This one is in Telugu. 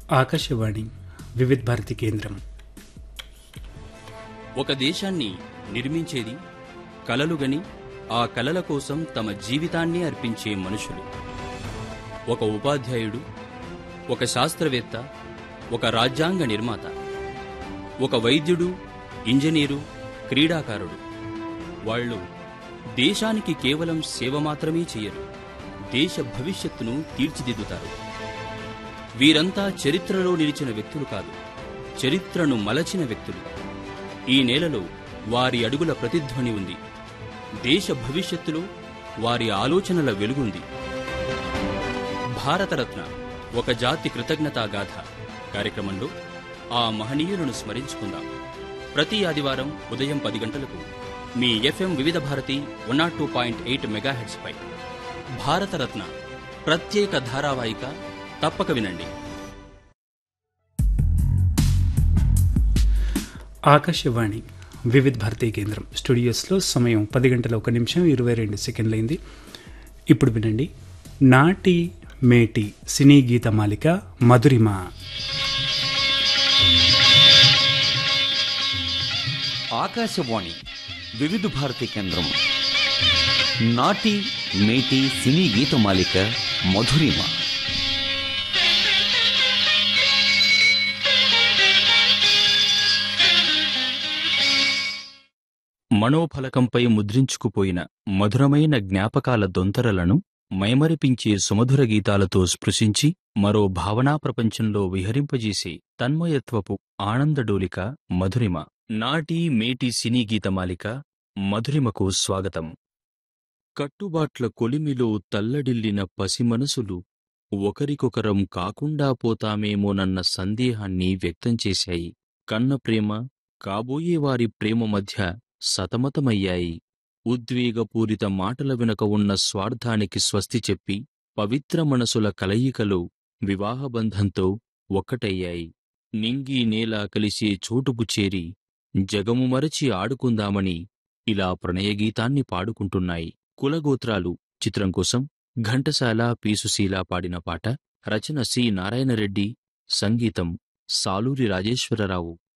ఆకాశవాణి వివిధ భారతి కేంద్రం ఒక దేశాన్ని నిర్మించేది కలలుగని ఆ కలల కోసం తమ జీవితాన్ని అర్పించే మనుషులు ఒక ఉపాధ్యాయుడు ఒక శాస్త్రవేత్త ఒక రాజ్యాంగ నిర్మాత ఒక వైద్యుడు ఇంజనీరు క్రీడాకారుడు వాళ్ళు దేశానికి కేవలం సేవ మాత్రమే చేయరు దేశ భవిష్యత్తును తీర్చిదిద్దుతారు వీరంతా చరిత్రలో నిలిచిన వ్యక్తులు కాదు చరిత్రను మలచిన వ్యక్తులు ఈ నేలలో వారి అడుగుల ప్రతిధ్వని ఉంది దేశ భవిష్యత్తులో వారి ఆలోచనల వెలుగుంది భారతరత్న ఒక జాతి కృతజ్ఞతా గాథ కార్యక్రమంలో ఆ మహనీయులను స్మరించుకుందాం ప్రతి ఆదివారం ఉదయం పది గంటలకు మీ FM Vividh Bharati one not two point eight megahertz పై భారతరత్న ప్రత్యేక ధారావాహిక తప్పక వినండి ఆకాశవాణి వివిధ భారతీ కేంద్రం స్టూడియోస్లో సమయం పది గంటల ఒక నిమిషం ఇరవై రెండు సెకండ్లైంది ఇప్పుడు వినండి నాటి మేటి సినీ గీత మాలిక మధురిమ ఆకాశవాణి వివిధ భారతి కేంద్రం నాటి మేటి సినీ గీతమాలిక మధురిమ మనోఫలకంపై ముద్రించుకుపోయిన మధురమైన జ్ఞాపకాల దొంతరలను మైమరిపించే సుమధుర గీతాలతో స్పృశించి మరో భావనా ప్రపంచంలో విహరింపజేసే తన్మయత్వపు ఆనందడోలిక మధురిమ నాటి మేటి సినీ గీతమాలిక మధురిమకు స్వాగతం కట్టుబాట్ల కొలిమిలో తల్లడిల్లిన పసిమనసులు ఒకరికొకరం కాకుండా పోతామేమోనన్న సందేహాన్ని వ్యక్తం చేశాయి కన్న ప్రేమ కాబోయేవారి ప్రేమ మధ్య సతమతమయ్యాయి ఉద్వేగపూరిత మాటల వెనుక ఉన్న స్వార్థానికి స్వస్తి చెప్పి పవిత్ర మనసుల కలయికలో వివాహబంధంతో ఒక్కటయ్యాయి నింగి నేల కలిసే చోటుకు చేరి జగము మరచి ఆడుకుందామని ఇలా ప్రణయగీతాన్ని పాడుకుంటున్నాయి కులగోత్రాలు చిత్రం కోసం ఘంటసాల పీసుశీల పాడిన పాట రచన సి నారాయణరెడ్డి సంగీతం సాలూరి రాజేశ్వరరావు